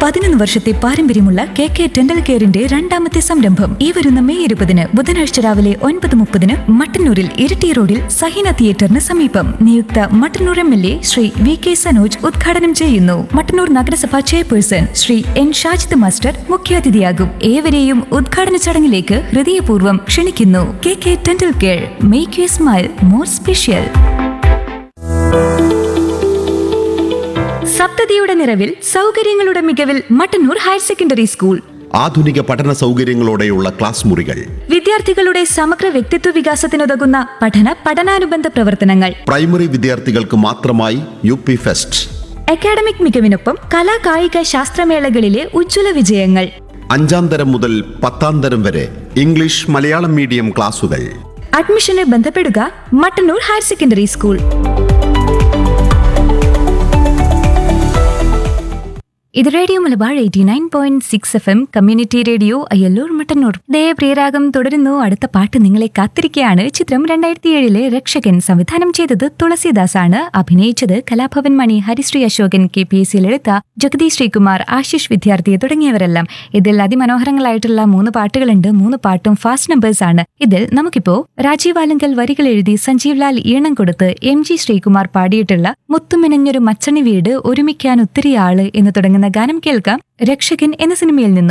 പതിനൊന്ന് വർഷത്തെ പാരമ്പര്യമുള്ള കെ കെ ഡെന്റൽ കെയറിന്റെ രണ്ടാമത്തെ സംരംഭം ഈ വരുന്ന മെയ് ഇരുപതിന് ബുധനാഴ്ച രാവിലെ ഒൻപത് മുപ്പതിന് മട്ടന്നൂരിൽ ഇരിട്ടി റോഡിൽ സഹിന തിയേറ്ററിന് സമീപം നിയുക്ത Mattannur M L A Shri V K Sanoj ഉദ്ഘാടനം ചെയ്യുന്നു മട്ടന്നൂർ നഗരസഭാ chairperson Shri N Shajid master മുഖ്യാതിഥിയാകും ഏവരെയും ഉദ്ഘാടന ചടങ്ങിലേക്ക് ഹൃദയപൂർവ്വം ക്ഷണിക്കുന്നു K K dental care make you smile more special സപ്തതിയുടെ നിറവിൽ സൗകര്യങ്ങളുടെ മികവിൽ മട്ടന്നൂർ ഹയർ സെക്കൻഡറി സ്കൂൾ ആധുനിക പഠന സൗകര്യങ്ങളോടെയുള്ള ക്ലാസ് മുറികൾ വിദ്യാർത്ഥികളുടെ സമഗ്ര വ്യക്തിത്വ വികാസത്തിനുതകുന്ന പഠന പഠനാനുബന്ധ പ്രവർത്തനങ്ങൾ പ്രൈമറി വിദ്യാർത്ഥികൾക്ക് മാത്രമായി യു പി ഫെസ്റ്റ് അക്കാഡമിക് മികവിനൊപ്പം കലാ കായിക ശാസ്ത്രമേളകളിലെ ഉജ്ജ്വല വിജയങ്ങൾ അഞ്ചാം തരം മുതൽ പത്താം തരം വരെ ഇംഗ്ലീഷ് മലയാളം മീഡിയം ക്ലാസുകൾ അഡ്മിഷന് ബന്ധപ്പെടുക മട്ടന്നൂർ ഹയർ സെക്കൻഡറി സ്കൂൾ ഇത് radio Malabar eighty nine point six F M community radio Ayyallur Mattannur ദേ പ്രിയരാഗം തുടരുന്നു അടുത്ത പാട്ട് നിങ്ങളെ കാത്തിരിക്കുകയാണ് ചിത്രം രണ്ടായിരത്തി ഏഴിലെ രക്ഷകൻ സംവിധാനം ചെയ്തത് തുളസിദാസ് ആണ് അഭിനയിച്ചത് Kalabhavan Mani Harisree Asokan K P S Lalitha Jagadish Sreekumar Ashish Vidyarthi തുടങ്ങിയവരെല്ലാം ഇതിൽ അതിമനോഹരങ്ങളായിട്ടുള്ള മൂന്ന് പാട്ടുകളുണ്ട് മൂന്ന് പാട്ടും ഫാസ്റ്റ് നമ്പേഴ്സ് ആണ് ഇതിൽ നമുക്കിപ്പോ രാജീവ് ആലങ്കൽ വരികൾ എഴുതി സഞ്ജീവ് ലാൽ ഈണം കൊടുത്ത് എം ജി ശ്രീകുമാർ പാടിയിട്ടുള്ള മുത്തുമിനഞ്ഞൊരു മച്ചണി വീട് ഒരുമിക്കാൻ ഒത്തിരി ആള് എന്ന് തുടങ്ങുന്ന ഗാനം കേൾക്കാം രക്ഷകൻ എന്ന സിനിമയിൽ നിന്നും